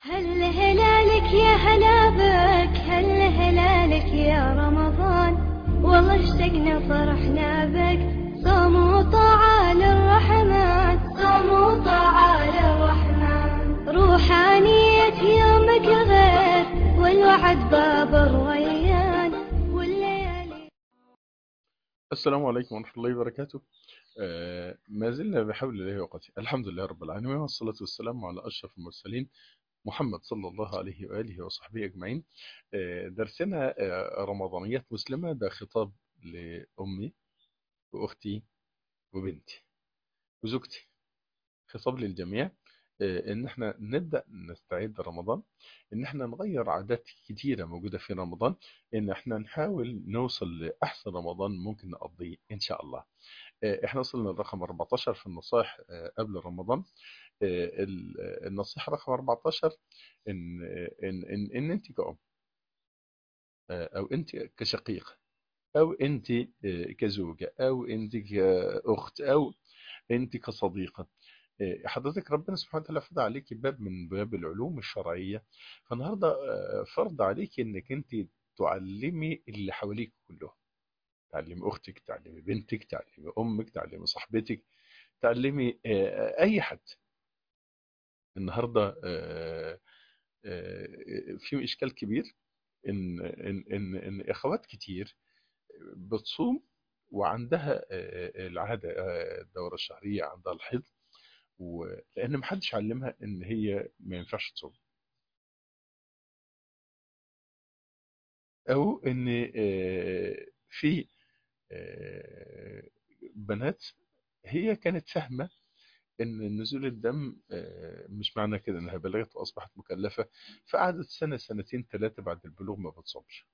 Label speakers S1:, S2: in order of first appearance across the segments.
S1: هل هلالك يا هلا بك هل هلالك يا رمضان والله اشتقنا فرحنا بك صوم وطاعة للرحمن صوم وطاعة للرحمن روحانية يومك غير والوعد باب الريان والليالي
S2: السلام عليكم ورحمة الله وبركاته آه ما زلنا بحول الله وقته الحمد لله رب العالمين والصلاة والسلام على أشرف المرسلين محمد صلى الله عليه وآله وصحبه أجمعين آه درسنا آه رمضانيات مسلمة ده خطاب لأمي وأختي وبنتي وزوجتي خطاب للجميع آه ان احنا نبدأ نستعد رمضان ان احنا نغير عادات كتيرة موجودة في رمضان ان احنا نحاول نوصل لأحسن رمضان ممكن نقضيه ان شاء الله آه، احنا وصلنا لرقم 14 في النصائح آه، قبل رمضان آه، ال- آه، النصيحة رقم 14 ان ان ان, إن انت كأم آه، او انت كشقيق او انت آه، كزوجة او انت كأخت او انت كصديقة آه، حضرتك ربنا سبحانه وتعالى فرض عليك باب من باب العلوم الشرعية فالنهاردة آه، فرض عليك انك انت تعلمي اللي حواليك كلهم تعلمي اختك تعلمي بنتك تعلمي امك تعلمي صاحبتك تعلمي آه، اي حد النهارده آه، آه، في اشكال كبير ان ان ان ان اخوات كتير بتصوم وعندها آه، العاده آه، الدوره الشهريه عندها الحيض ولان محدش علمها ان هي ما ينفعش تصوم او ان آه، في آه، بنات هي كانت فاهمه ان نزول الدم آه، مش معنى كده انها بلغت واصبحت مكلفه فقعدت سنه سنتين ثلاثه بعد البلوغ ما بتصومش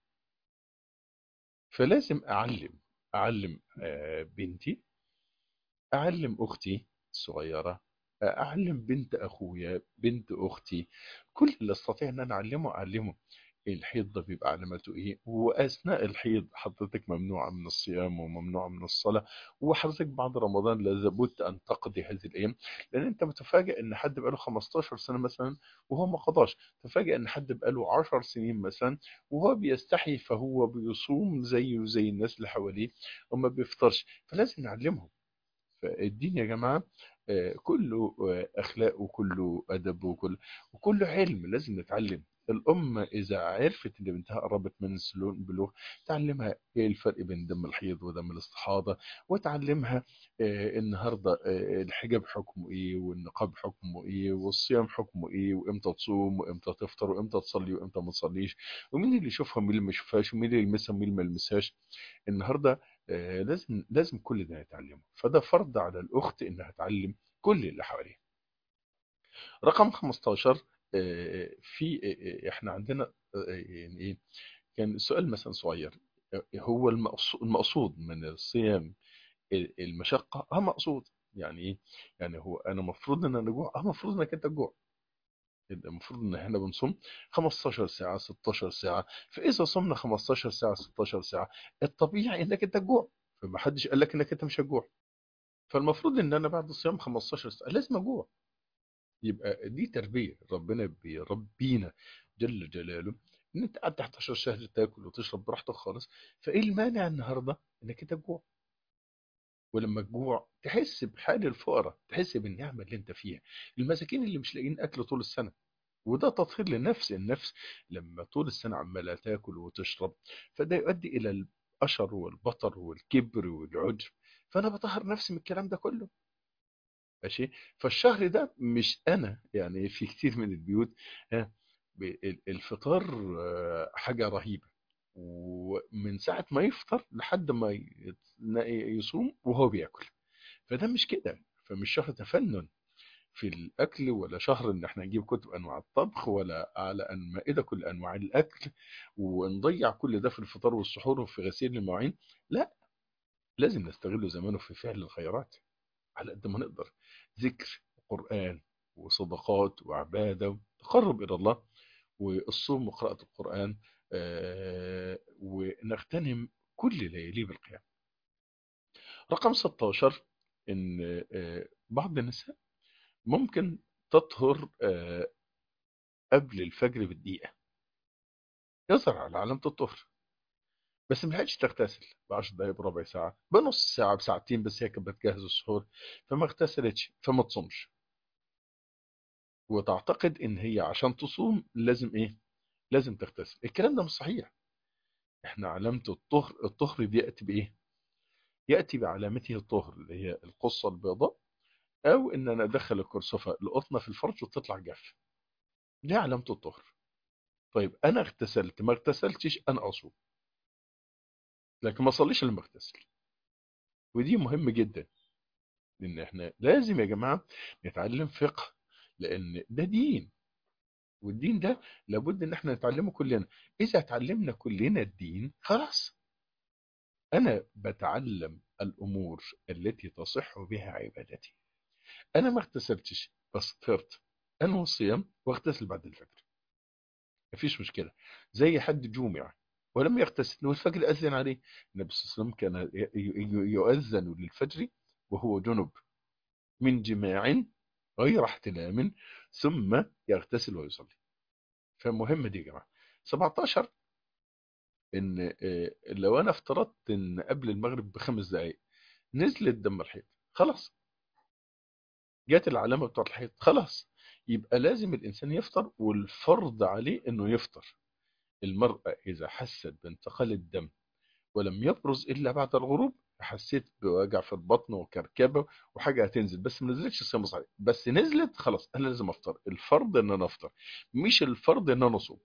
S2: فلازم اعلم اعلم آه، بنتي اعلم اختي الصغيره اعلم بنت اخويا بنت اختي كل اللي استطيع ان انا اعلمه اعلمه الحيض ده بيبقى علامته ايه واثناء الحيض حضرتك ممنوعه من الصيام وممنوعه من الصلاه وحضرتك بعد رمضان لابد ان تقضي هذه الايام لان انت متفاجئ ان حد بقاله 15 سنه مثلا وهو ما قضاش تفاجئ ان حد بقاله 10 سنين مثلا وهو بيستحي فهو بيصوم زيه زي الناس اللي حواليه وما بيفطرش فلازم نعلمهم فالدين يا جماعة آه، كله آه، أخلاق وكله أدب وكله وكله علم لازم نتعلم الأم إذا عرفت إن بنتها قربت من السلون البلوغ تعلمها إيه الفرق بين دم الحيض ودم الاستحاضة وتعلمها آه، النهاردة آه، الحجاب حكمه إيه والنقاب حكمه إيه والصيام حكمه إيه وإمتى تصوم وإمتى تفطر وإمتى تصلي وإمتى ما تصليش ومين اللي يشوفها ومين اللي ما يشوفهاش ومين اللي يلمسها ومين اللي ما يلمسهاش النهارده آه، لازم لازم كل ده نتعلمه فده فرض على الأخت إنها تعلم كل اللي حواليها رقم 15 آه، في آه، آه، احنا عندنا آه، يعني ايه كان سؤال مثلا صغير آه، هو المقصود المقصود من الصيام المشقة اه مقصود يعني ايه يعني هو انا المفروض ان انا جوع اه المفروض انك انت جوع المفروض ان احنا بنصوم 15 ساعة 16 ساعة فاذا صمنا 15 ساعة 16 ساعة الطبيعي انك انت تجوع فما حدش قال لك انك انت مش هتجوع فالمفروض ان انا بعد الصيام 15 ساعة لازم اجوع يبقى دي تربية ربنا بيربينا جل جلاله ان انت قعدت 11 شهر تاكل وتشرب براحتك خالص فايه المانع النهارده انك انت تجوع ولما تجوع تحس بحال الفقراء تحس بالنعمة اللي انت فيها المساكين اللي مش لاقيين اكل طول السنة وده تطهير للنفس النفس لما طول السنة عمالة تاكل وتشرب فده يؤدي إلى الأشر والبطر والكبر والعجب فأنا بطهر نفسي من الكلام ده كله ماشي فالشهر ده مش أنا يعني في كتير من البيوت ها، ب- ال- الفطار آه، حاجة رهيبة ومن ساعة ما يفطر لحد ما ي- يصوم وهو بياكل فده مش كده فمش شهر تفنن في الأكل ولا شهر إن إحنا نجيب كتب أنواع الطبخ ولا على أن مائدة كل أنواع الأكل ونضيع كل ده في الفطار والسحور وفي غسيل المواعين لا لازم نستغل زمانه في فعل الخيرات على قد ما نقدر ذكر وقرآن وصدقات وعبادة وتقرب إلى الله والصوم وقراءة القرآن آه، ونغتنم كل ليالي بالقيام رقم 16 إن آه، بعض النساء ممكن تطهر آه، قبل الفجر بدقيقة يظهر على علامة الطهر بس ما لحقتش تغتسل ب 10 دقايق بربع ساعة بنص ساعة بساعتين بس هي كانت بتجهز السحور فما اغتسلتش فما تصومش وتعتقد ان هي عشان تصوم لازم ايه لازم تغتسل الكلام ده مش صحيح احنا علامة الطهر الطهر دي يأتي بايه يأتي بعلامته الطهر اللي هي القصة البيضاء او ان انا ادخل الكرسفة القطنة في الفرج وتطلع جاف دي علامة الطهر طيب انا اغتسلت ما اغتسلتش انا اصوم لكن ما اصليش لما اغتسل ودي مهم جدا لان احنا لازم يا جماعة نتعلم فقه لان ده دين والدين ده لابد ان احنا نتعلمه كلنا اذا اتعلمنا كلنا الدين خلاص انا بتعلم الامور التي تصح بها عبادتي انا ما اغتسلتش بس فطرت انوي الصيام واغتسل بعد الفجر مفيش مشكله زي حد جومع ولم يغتسل والفجر اذن عليه النبي صلى الله عليه وسلم كان يؤذن للفجر وهو جنب من جماع غير احتلام ثم يغتسل ويصلي فمهمة دي يا جماعة 17 ان لو انا افترضت ان قبل المغرب بخمس دقايق نزلت دم الحيض خلاص جات العلامة بتاعت الحيض خلاص يبقى لازم الانسان يفطر والفرض عليه انه يفطر المرأة اذا حست بانتقال الدم ولم يبرز الا بعد الغروب حسيت بوجع في البطن وكركبه وحاجه هتنزل بس ما نزلتش الصيام صحيح بس نزلت خلاص انا لازم افطر الفرض ان انا افطر مش الفرض ان انا اصوم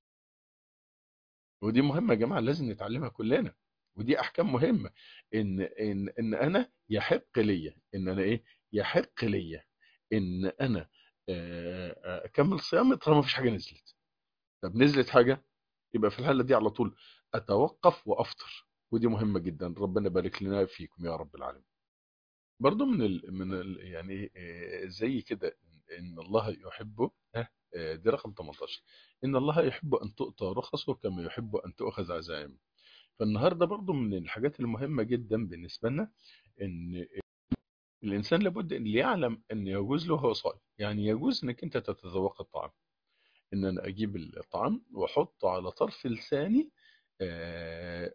S2: ودي مهمه يا جماعه لازم نتعلمها كلنا ودي احكام مهمه ان ان ان انا يحق ليا ان انا ايه يحق ليا ان انا اكمل صيامي طالما مفيش حاجه نزلت طب نزلت حاجه يبقى في الحاله دي على طول اتوقف وافطر ودي مهمة جدا ربنا يبارك لنا فيكم يا رب العالمين برضو من ال من ال يعني زي كده ان الله يحب دي رقم 18 ان الله يحب ان تؤتى رخصه كما يحب ان تؤخذ عزائمه فالنهارده برضو من الحاجات المهمة جدا بالنسبة لنا ان الانسان لابد ان يعلم ان يجوز له هو صائم يعني يجوز انك انت تتذوق الطعام ان انا اجيب الطعام واحطه على طرف لساني آه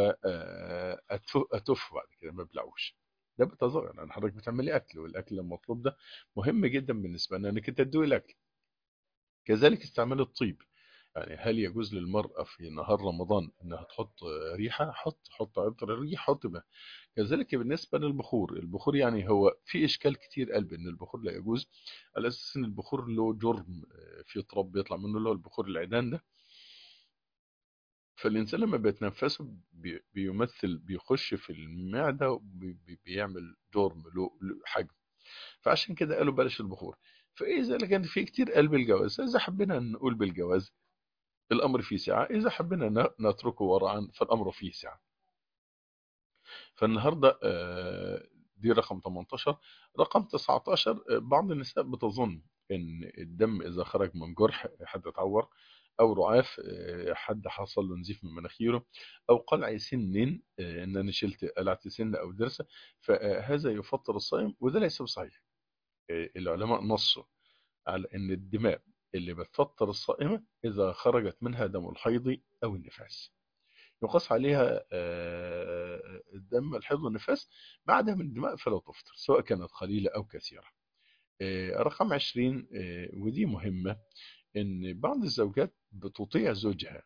S2: واتف بعد كده ما بلعوش ده بتظاهر لان حضرتك بتعملي اكل والاكل المطلوب ده مهم جدا بالنسبه لنا انك انت تدوي الاكل كذلك استعمال الطيب يعني هل يجوز للمرأة في نهار رمضان انها تحط ريحة حط حط عطر ريح حط بقى. كذلك بالنسبة للبخور البخور يعني هو في اشكال كتير قلب ان البخور لا يجوز على اساس ان البخور له جرم في تراب بيطلع منه اللي هو البخور العيدان ده فالإنسان لما بيتنفسه بيمثل بيخش في المعدة وبيعمل جرم له حجم فعشان كده قالوا بلاش البخور فإذا كان في كتير قلب الجواز إذا حبينا نقول بالجواز الأمر فيه سعة إذا حبينا نتركه وراء فالأمر فيه سعة فالنهاردة دي رقم 18 رقم 19 بعض النساء بتظن ان الدم اذا خرج من جرح حد اتعور او رعاف حد حصل له نزيف من مناخيره او قلع سن ان انا شلت قلعت سن او ضرس فهذا يفطر الصائم وده ليس بصحيح العلماء نصوا على ان الدماء اللي بتفطر الصائمة اذا خرجت منها دم الحيض او النفاس يقاس عليها الدم الحيض والنفاس بعدها من الدماء فلا تفطر سواء كانت قليلة او كثيرة رقم 20 ودي مهمة ان بعض الزوجات بتطيع زوجها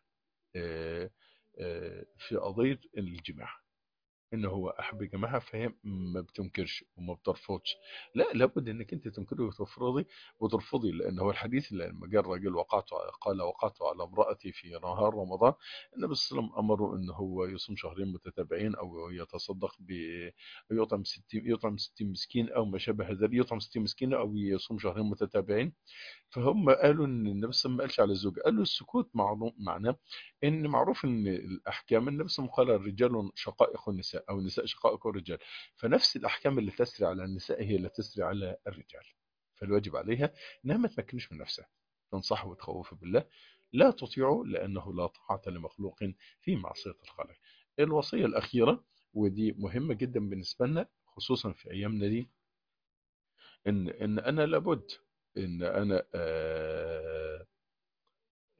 S2: في قضية الجماع ان هو احب جماعها فهي ما بتنكرش وما بترفضش لا لابد انك انت تنكري وتفرضي وترفضي لان هو الحديث اللي لما جاء الراجل وقعت قال وقعت على امرأتي في نهار رمضان النبي صلى الله عليه وسلم امره ان هو يصوم شهرين متتابعين او يتصدق ب يطعم 60 يطعم 60 مسكين او ما شابه ذلك يطعم 60 مسكين او يصوم شهرين متتابعين فهم قالوا ان النبي صلى الله عليه وسلم ما قالش على الزوج قال له السكوت معناه ان معروف ان الاحكام النبي صلى الله عليه وسلم قال الرجال شقائق النساء او النساء شقائق الرجال فنفس الاحكام اللي تسري على النساء هي اللي تسري على الرجال فالواجب عليها انها ما تمكنش من نفسها تنصحه وتخوفه بالله لا تطيعه لانه لا طاعه لمخلوق في معصيه الخالق الوصيه الاخيره ودي مهمه جدا بالنسبه لنا خصوصا في ايامنا دي ان ان انا لابد ان انا آه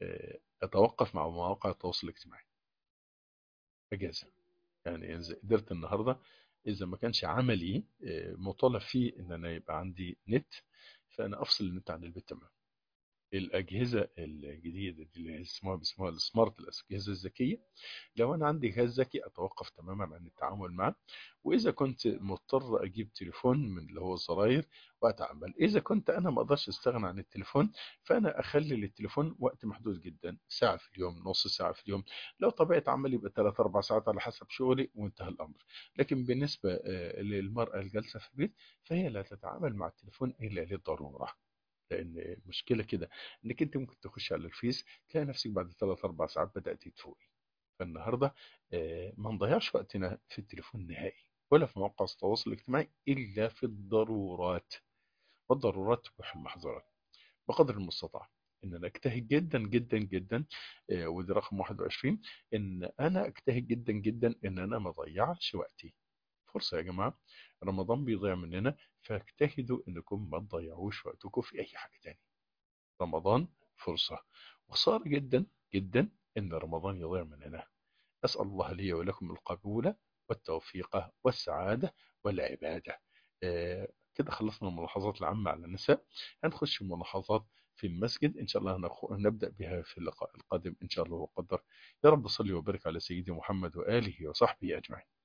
S2: آه، اتوقف مع مواقع التواصل الاجتماعي اجازه يعني إذا قدرت النهارده اذا ما كانش عملي آه، مطالب فيه ان انا يبقى عندي نت فانا افصل النت عن البيت تماما الاجهزه الجديده دي اللي اسمها باسمها السمارت الاجهزه الذكيه لو انا عندي جهاز ذكي اتوقف تماما عن التعامل معه واذا كنت مضطر اجيب تليفون من اللي هو الزراير واتعامل اذا كنت انا ما اقدرش استغنى عن التليفون فانا اخلي للتليفون وقت محدود جدا ساعه في اليوم نص ساعه في اليوم لو طبيعه عملي يبقى 3 4 ساعات على حسب شغلي وانتهى الامر لكن بالنسبه آه، للمراه الجالسه في البيت فهي لا تتعامل مع التليفون الا للضروره لان المشكله كده انك انت ممكن تخش على الفيس تلاقي نفسك بعد ثلاث اربع ساعات بدات تفوقي فالنهارده آه، ما نضيعش وقتنا في التليفون نهائي ولا في مواقع التواصل الاجتماعي الا في الضرورات والضرورات تبيح المحظورات بقدر المستطاع ان انا اجتهد جدا جدا جدا آه، ودي رقم 21 ان انا اجتهد جدا جدا ان انا ما اضيعش وقتي فرصه يا جماعه رمضان بيضيع مننا فاجتهدوا انكم ما تضيعوش وقتكم في اي حاجه تاني رمضان فرصه وصار جدا جدا ان رمضان يضيع مننا اسال الله لي ولكم القبول والتوفيق والسعاده والعباده آه، كده خلصنا الملاحظات العامه على النساء هنخش في ملاحظات في المسجد ان شاء الله هنخ- هنبدا بها في اللقاء القادم ان شاء الله وقدر يا رب صل وبارك على سيدي محمد واله وصحبه اجمعين